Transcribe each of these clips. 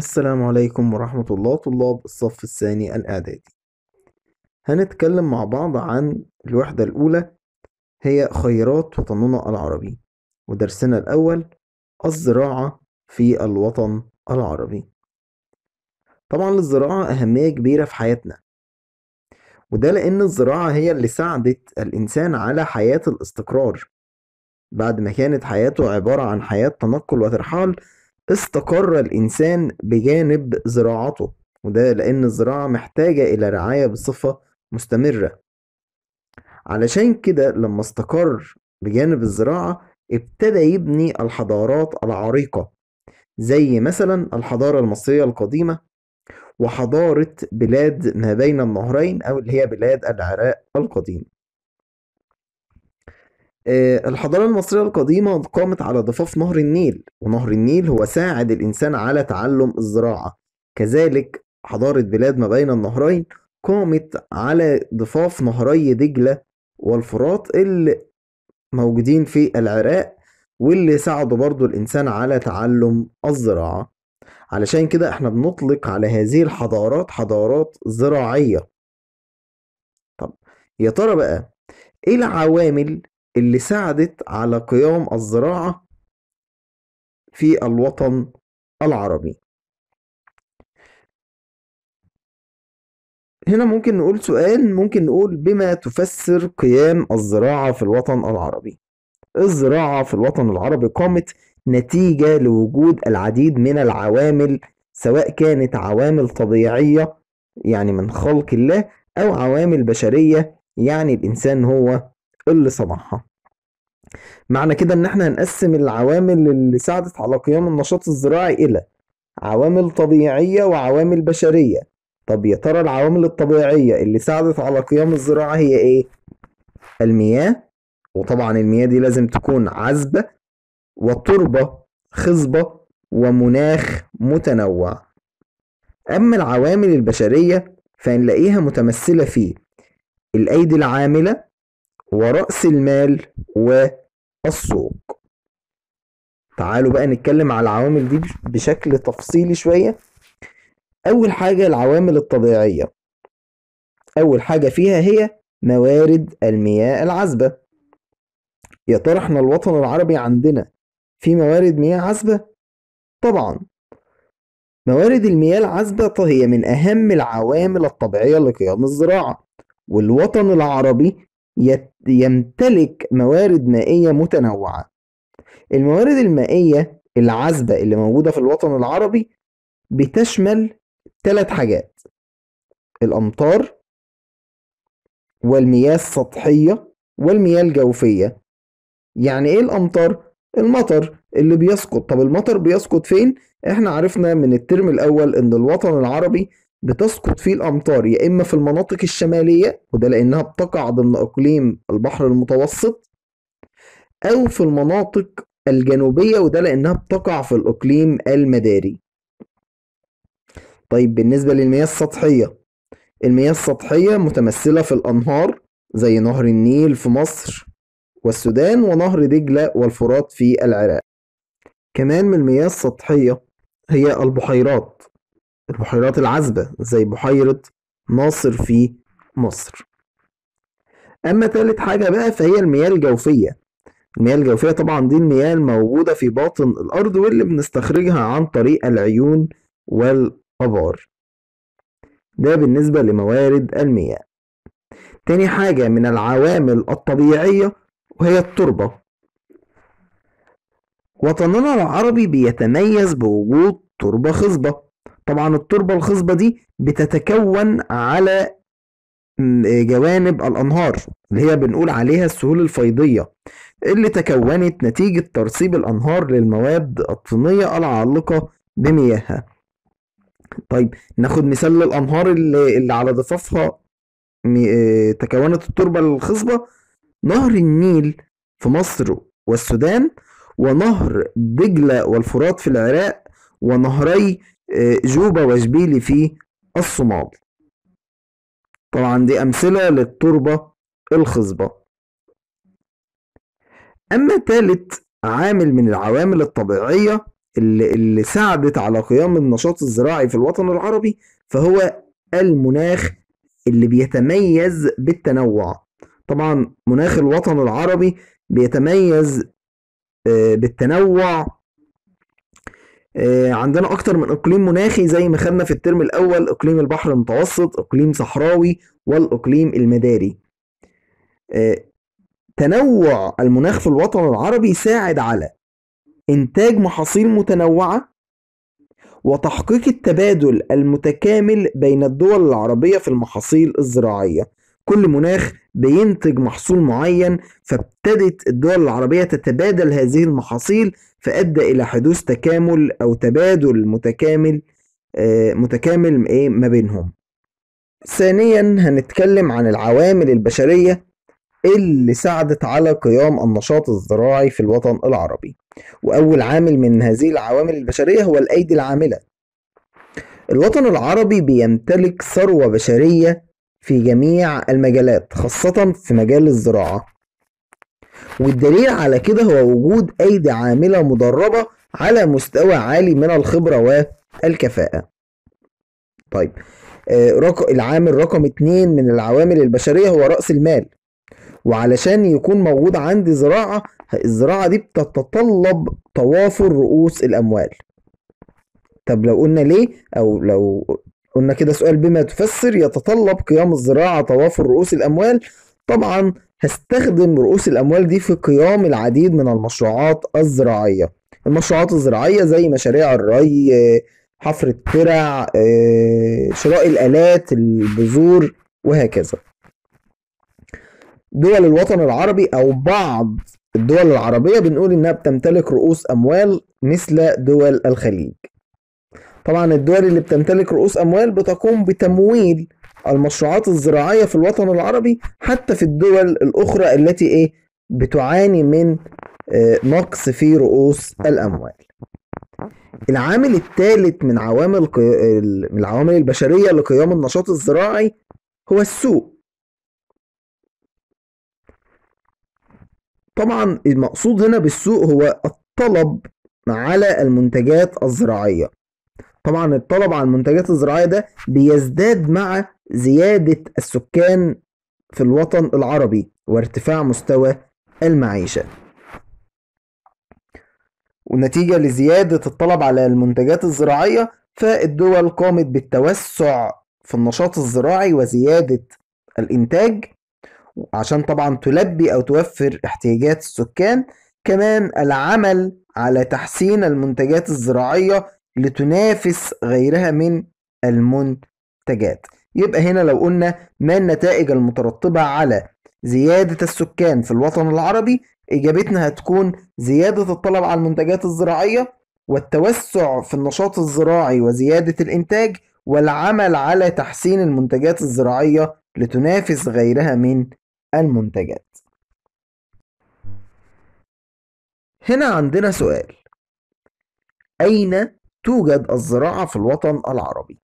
السلام عليكم ورحمة الله طلاب الصف الثاني الإعدادي هنتكلم مع بعض عن الوحدة الأولى هي خيرات وطننا العربي ودرسنا الأول الزراعة في الوطن العربي طبعا للزراعة أهمية كبيرة في حياتنا وده لأن الزراعة هي اللي ساعدت الإنسان على حياة الاستقرار بعد ما كانت حياته عبارة عن حياة تنقل وترحال استقر الإنسان بجانب زراعته وده لأن الزراعة محتاجة إلى رعاية بصفة مستمرة علشان كده لما استقر بجانب الزراعة ابتدى يبني الحضارات العريقة زي مثلا الحضارة المصرية القديمة وحضارة بلاد ما بين النهرين أو اللي هي بلاد العراق القديم آه، الحضارة المصرية القديمة قامت على ضفاف نهر النيل ونهر النيل هو ساعد الإنسان على تعلم الزراعة كذلك حضارة بلاد ما بين النهرين قامت على ضفاف نهري دجلة والفرات اللي موجودين في العراق واللي ساعدوا برضو الإنسان على تعلم الزراعة علشان كده احنا بنطلق على هذه الحضارات حضارات زراعية طب يا ترى بقى ايه العوامل اللي ساعدت على قيام الزراعة في الوطن العربي هنا ممكن نقول سؤال ممكن نقول بما تفسر قيام الزراعة في الوطن العربي الزراعة في الوطن العربي قامت نتيجة لوجود العديد من العوامل سواء كانت عوامل طبيعية يعني من خلق الله أو عوامل بشرية يعني الإنسان هو اللي صنعها معنى كده ان احنا هنقسم العوامل اللي ساعدت على قيام النشاط الزراعي الى عوامل طبيعية وعوامل بشرية طب يا ترى العوامل الطبيعية اللي ساعدت على قيام الزراعة هي ايه المياه وطبعا المياه دي لازم تكون عذبة وتربة خصبة ومناخ متنوع اما العوامل البشرية فنلاقيها متمثلة في الايدي العاملة ورأس المال والسوق تعالوا بقى نتكلم على العوامل دي بشكل تفصيلي شوية أول حاجة العوامل الطبيعية أول حاجة فيها هي موارد المياه العذبة يا ترى احنا الوطن العربي عندنا في موارد مياه عذبة؟ طبعا موارد المياه العذبة هي من أهم العوامل الطبيعية لقيام الزراعة والوطن العربي يمتلك موارد مائية متنوعة الموارد المائية العذبة اللي موجودة في الوطن العربي بتشمل ثلاث حاجات الأمطار والمياه السطحية والمياه الجوفية يعني ايه الأمطار؟ المطر اللي بيسقط طب المطر بيسقط فين؟ احنا عرفنا من الترم الأول ان الوطن العربي بتسقط فيه الأمطار يا إما في المناطق الشمالية وده لأنها بتقع ضمن إقليم البحر المتوسط أو في المناطق الجنوبية وده لأنها بتقع في الإقليم المداري طيب بالنسبة للمياه السطحية المياه السطحية متمثلة في الأنهار زي نهر النيل في مصر والسودان ونهر دجلة والفرات في العراق كمان من المياه السطحية هي البحيرات البحيرات العذبة زي بحيرة ناصر في مصر أما تالت حاجة بقى فهي المياه الجوفية المياه الجوفية طبعا دي المياه الموجودة في باطن الأرض واللي بنستخرجها عن طريق العيون والأبار ده بالنسبة لموارد المياه تاني حاجة من العوامل الطبيعية وهي التربة وطننا العربي بيتميز بوجود تربة خصبة طبعا التربة الخصبة دي بتتكون على جوانب الأنهار اللي هي بنقول عليها السهول الفيضية اللي تكونت نتيجة ترسيب الأنهار للمواد الطينية العالقة بمياهها طيب ناخد مثال للأنهار اللي, اللي على ضفافها تكونت التربة الخصبة نهر النيل في مصر والسودان ونهر دجلة والفرات في العراق ونهري جوبا وشبيلي في الصومال طبعا دي أمثلة للتربة الخصبة أما ثالث عامل من العوامل الطبيعية اللي, اللي ساعدت على قيام النشاط الزراعي في الوطن العربي فهو المناخ اللي بيتميز بالتنوع طبعا مناخ الوطن العربي بيتميز آه، بالتنوع آه، عندنا اكتر من اقليم مناخي زي ما خدنا في الترم الاول اقليم البحر المتوسط اقليم صحراوي والاقليم المداري آه، تنوع المناخ في الوطن العربي يساعد على انتاج محاصيل متنوعه وتحقيق التبادل المتكامل بين الدول العربيه في المحاصيل الزراعيه كل مناخ بينتج محصول معين فابتدت الدول العربية تتبادل هذه المحاصيل فأدى إلى حدوث تكامل أو تبادل متكامل آه، متكامل إيه ما بينهم ثانيا هنتكلم عن العوامل البشرية اللي ساعدت على قيام النشاط الزراعي في الوطن العربي وأول عامل من هذه العوامل البشرية هو الأيدي العاملة الوطن العربي بيمتلك ثروة بشرية في جميع المجالات خاصة في مجال الزراعة والدليل على كده هو وجود أيدي عاملة مدربة على مستوى عالي من الخبرة والكفاءة طيب آه، العامل رقم اتنين من العوامل البشرية هو رأس المال وعلشان يكون موجود عندي زراعة الزراعة دي بتتطلب توافر رؤوس الأموال طب لو قلنا ليه أو لو قلنا كده سؤال بما تفسر يتطلب قيام الزراعة توافر رؤوس الأموال طبعا هستخدم رؤوس الأموال دي في قيام العديد من المشروعات الزراعية المشروعات الزراعية زي مشاريع الري حفر الترع شراء الآلات البذور وهكذا دول الوطن العربي أو بعض الدول العربية بنقول إنها بتمتلك رؤوس أموال مثل دول الخليج طبعا الدول اللي بتمتلك رؤوس أموال بتقوم بتمويل المشروعات الزراعية في الوطن العربي حتى في الدول الأخرى التي إيه بتعاني من آه، نقص في رؤوس الأموال العامل الثالث من عوامل من العوامل البشرية لقيام النشاط الزراعي هو السوق طبعا المقصود هنا بالسوق هو الطلب على المنتجات الزراعية طبعا الطلب على المنتجات الزراعية ده بيزداد مع زيادة السكان في الوطن العربي وارتفاع مستوى المعيشة ونتيجة لزيادة الطلب على المنتجات الزراعية فالدول قامت بالتوسع في النشاط الزراعي وزيادة الإنتاج عشان طبعا تلبي أو توفر احتياجات السكان كمان العمل على تحسين المنتجات الزراعية لتنافس غيرها من المنتجات يبقى هنا لو قلنا ما النتائج المترتبة على زيادة السكان في الوطن العربي إجابتنا هتكون زيادة الطلب على المنتجات الزراعية والتوسع في النشاط الزراعي وزيادة الإنتاج والعمل على تحسين المنتجات الزراعية لتنافس غيرها من المنتجات هنا عندنا سؤال أين توجد الزراعة في الوطن العربي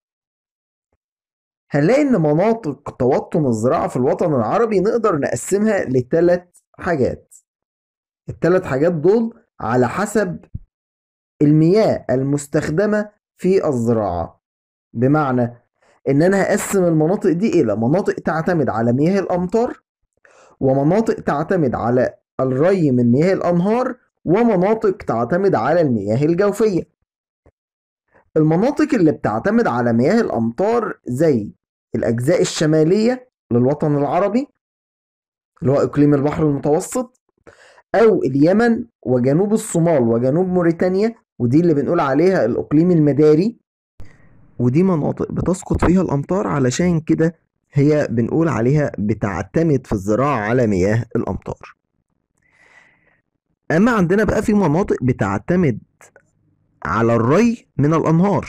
هنلاقي ان مناطق توطن الزراعة في الوطن العربي نقدر نقسمها لثلاث حاجات الثلاث حاجات دول على حسب المياه المستخدمة في الزراعة بمعنى ان انا هقسم المناطق دي الى مناطق تعتمد على مياه الامطار ومناطق تعتمد على الري من مياه الانهار ومناطق تعتمد على المياه الجوفية المناطق اللي بتعتمد على مياه الأمطار زي الأجزاء الشمالية للوطن العربي اللي هو إقليم البحر المتوسط أو اليمن وجنوب الصومال وجنوب موريتانيا ودي اللي بنقول عليها الإقليم المداري ودي مناطق بتسقط فيها الأمطار علشان كده هي بنقول عليها بتعتمد في الزراعة على مياه الأمطار أما عندنا بقى في مناطق بتعتمد على الري من الأنهار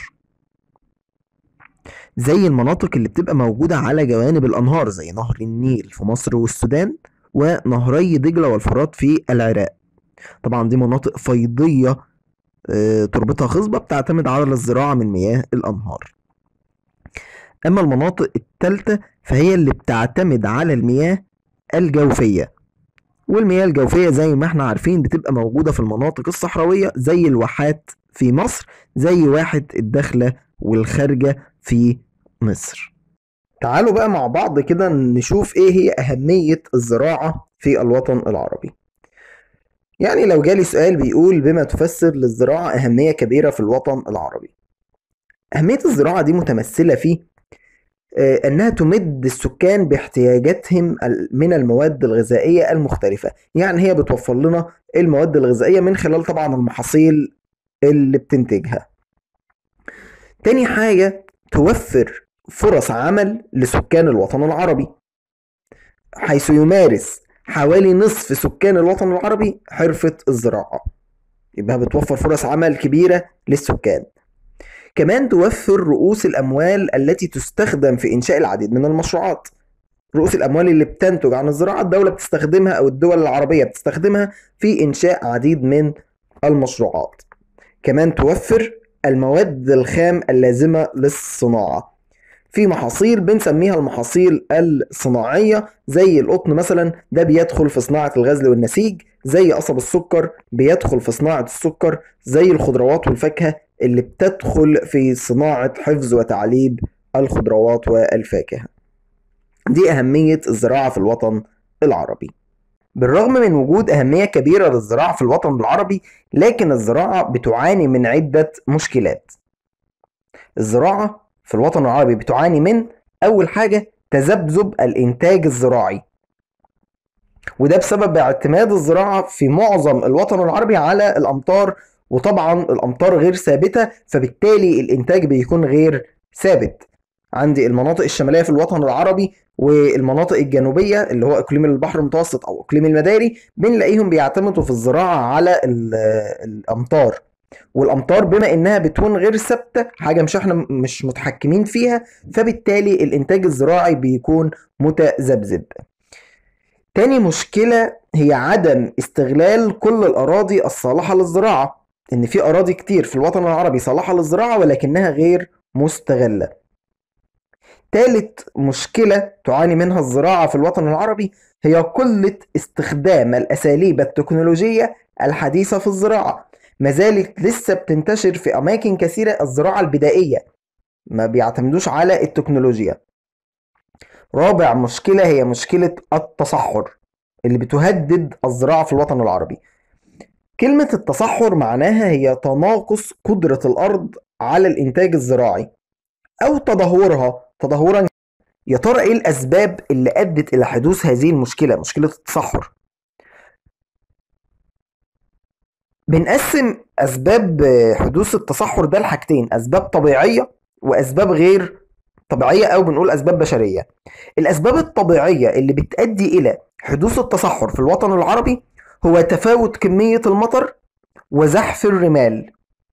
زي المناطق اللي بتبقى موجودة على جوانب الأنهار زي نهر النيل في مصر والسودان ونهري دجلة والفرات في العراق طبعا دي مناطق فيضية آه، تربتها خصبة بتعتمد على الزراعة من مياه الأنهار أما المناطق التالتة فهي اللي بتعتمد على المياه الجوفية والمياه الجوفية زي ما احنا عارفين بتبقى موجودة في المناطق الصحراوية زي الواحات في مصر زي واحة الداخلة والخارجة في مصر تعالوا بقى مع بعض كده نشوف ايه هي أهمية الزراعة في الوطن العربي يعني لو جالي سؤال بيقول بما تفسر للزراعة أهمية كبيرة في الوطن العربي أهمية الزراعة دي متمثلة في آه، أنها تمد السكان باحتياجاتهم ال- من المواد الغذائية المختلفة يعني هي بتوفر لنا المواد الغذائية من خلال طبعا المحاصيل اللي بتنتجها تاني حاجة توفر فرص عمل لسكان الوطن العربي حيث يمارس حوالي نصف سكان الوطن العربي حرفة الزراعة يبقى بتوفر فرص عمل كبيرة للسكان كمان توفر رؤوس الأموال التي تستخدم في إنشاء العديد من المشروعات رؤوس الأموال اللي بتنتج عن الزراعة الدولة بتستخدمها أو الدول العربية بتستخدمها في إنشاء عديد من المشروعات كمان توفر المواد الخام اللازمة للصناعة في محاصيل بنسميها المحاصيل الصناعية زي القطن مثلا ده بيدخل في صناعة الغزل والنسيج زي قصب السكر بيدخل في صناعة السكر زي الخضروات والفاكهة اللي بتدخل في صناعة حفظ وتعليب الخضروات والفاكهة دي أهمية الزراعة في الوطن العربي بالرغم من وجود أهمية كبيرة للزراعة في الوطن العربي لكن الزراعة بتعاني من عدة مشكلات الزراعة في الوطن العربي بتعاني من أول حاجة تذبذب الإنتاج الزراعي وده بسبب اعتماد الزراعة في معظم الوطن العربي على الأمطار وطبعا الأمطار غير ثابتة فبالتالي الإنتاج بيكون غير ثابت عندي المناطق الشمالية في الوطن العربي والمناطق الجنوبية اللي هو إقليم البحر المتوسط أو إقليم المداري بنلاقيهم بيعتمدوا في الزراعة على ال- الأمطار والامطار بما انها بتكون غير ثابته حاجه مش احنا مش متحكمين فيها فبالتالي الانتاج الزراعي بيكون متذبذب تاني مشكله هي عدم استغلال كل الاراضي الصالحه للزراعه ان في اراضي كتير في الوطن العربي صالحه للزراعه ولكنها غير مستغله تالت مشكله تعاني منها الزراعه في الوطن العربي هي قله استخدام الاساليب التكنولوجيه الحديثه في الزراعه ما زالت لسه بتنتشر في أماكن كثيرة الزراعة البدائية ما بيعتمدوش على التكنولوجيا رابع مشكلة هي مشكلة التصحر اللي بتهدد الزراعة في الوطن العربي كلمة التصحر معناها هي تناقص قدرة الأرض على الإنتاج الزراعي أو تدهورها تدهورا يا ترى إيه الأسباب اللي أدت إلى حدوث هذه المشكلة مشكلة التصحر بنقسم اسباب حدوث التصحر ده لحاجتين اسباب طبيعيه واسباب غير طبيعيه او بنقول اسباب بشريه الاسباب الطبيعيه اللي بتؤدي الى حدوث التصحر في الوطن العربي هو تفاوت كميه المطر وزحف الرمال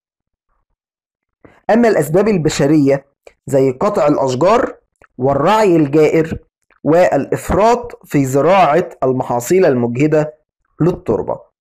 اما الاسباب البشريه زي قطع الاشجار والرعي الجائر والافراط في زراعه المحاصيل المجهده للتربه